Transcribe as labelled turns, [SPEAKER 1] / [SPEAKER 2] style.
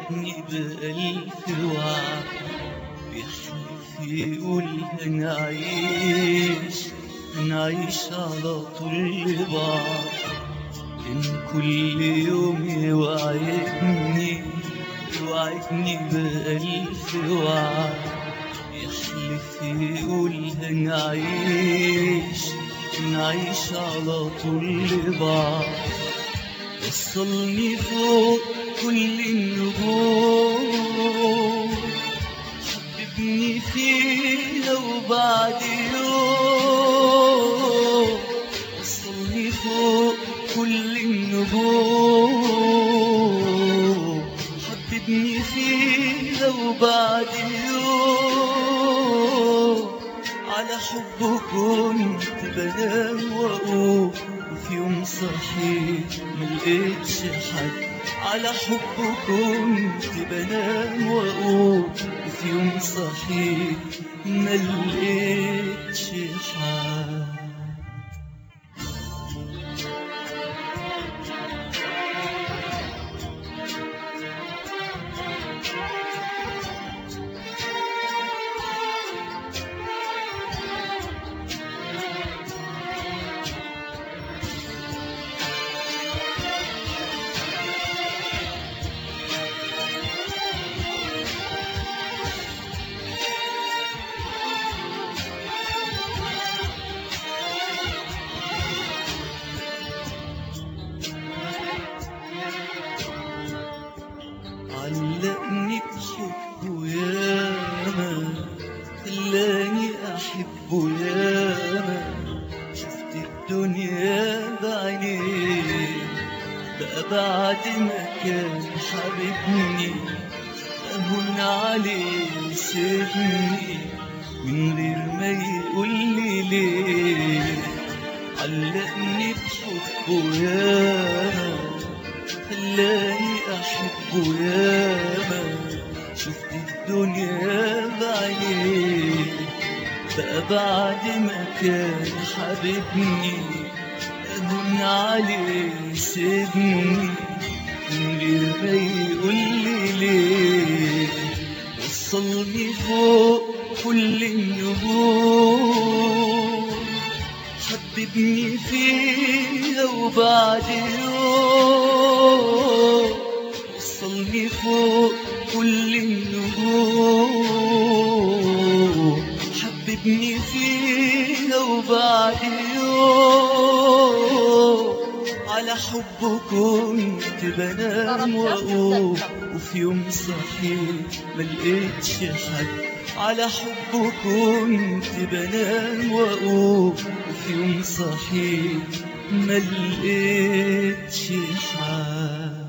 [SPEAKER 1] وعدني بألف وعد بيحلف يقول هنعيش هنعيش على طول بعض إن كل يوم يوعدني يوعدني بألف وعد يحلف يقول هنعيش نعيش على طول بعض وصلني فوق كل النجوم حببني فيها وبعد يوم وصلني فوق كل النجوم حببني فيها وبعد يوم على حبه كنت بنام واقوم وفي يوم صحيت ملقتش حد على حبه كنت بنام واقوم وفي يوم صحيت ملقتش حد علقني بحبه ياما خلاني احبه ياما شفت الدنيا بعينيه بقى بعد ما كان حبيبني اهون عليه سيبني من غير ما يقول لي ليه علقني بحبه ياما خلاني أحبه ياما شفت الدنيا بعينيه بقى بعد ما كان حبيبني أهون عليه سيبني من غير ما يقول لي ليه وصلني فوق كل النجوم حببني فيها وبعد يوم وصلني فوق كل النجوم حببني فيها وبعد يوم على حبه كنت بنام واقوم وفي يوم صحيت ملقتش حد على حبه كنت بنام واقوم وفي يوم صحيت ملقتش حد